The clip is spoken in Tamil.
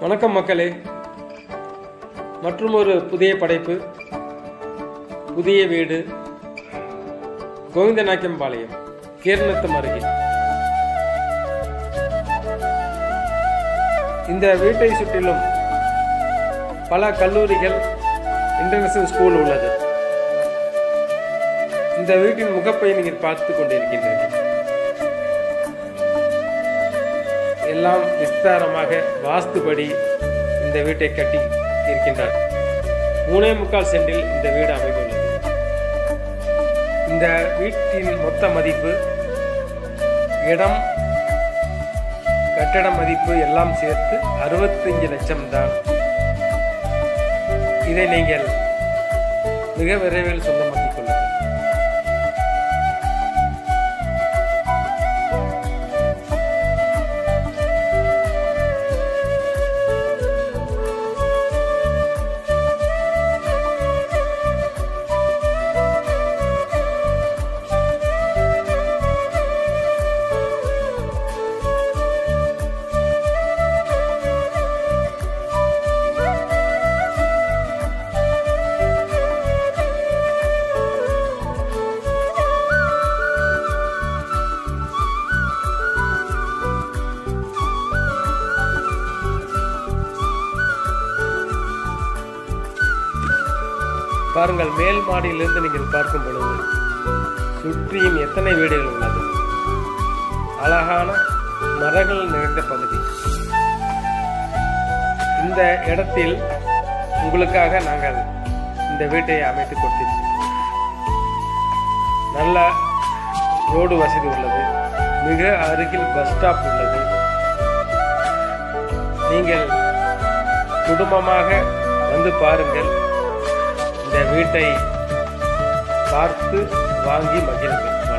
வணக்கம் மக்களே மற்றும் ஒரு புதிய படைப்பு புதிய வீடு கோவிந்தநாயக்கம்பாளையம் கீர்ணத்தம் அருகே இந்த வீட்டை சுற்றிலும் பல கல்லூரிகள் இன்டர்நேஷனல் ஸ்கூல் உள்ளது இந்த வீட்டின் முகப்பை நீங்கள் பார்த்து கொண்டிருக்கின்றீர்கள் எல்லாம் விஸ்தாரமாக வாஸ்துபடி இந்த வீட்டை கட்டி இருக்கின்றார் மூணே முக்கால் சென்டில் இந்த வீடு அமைந்துள்ளது இந்த வீட்டின் மொத்த மதிப்பு இடம் கட்டட மதிப்பு எல்லாம் சேர்த்து அறுபத்தஞ்சு லட்சம் தான் இதை நீங்கள் மிக விரைவில் சொந்தமாக்கிக் கொள்ளுங்கள் பாருங்கள் மேல் மாடியிலிருந்து நீங்கள் பார்க்கும் பொழுது சுற்றியும் எத்தனை வீடுகள் உள்ளது அழகான மரங்கள் நிறைந்த பகுதி இந்த இடத்தில் உங்களுக்காக நாங்கள் இந்த வீட்டை அமைத்து கொடுத்திருக்கிறோம் நல்ல ரோடு வசதி உள்ளது மிக அருகில் பஸ் ஸ்டாப் உள்ளது நீங்கள் குடும்பமாக வந்து பாருங்கள் இந்த வீட்டை பார்த்து வாங்கி மகிழுங்கள்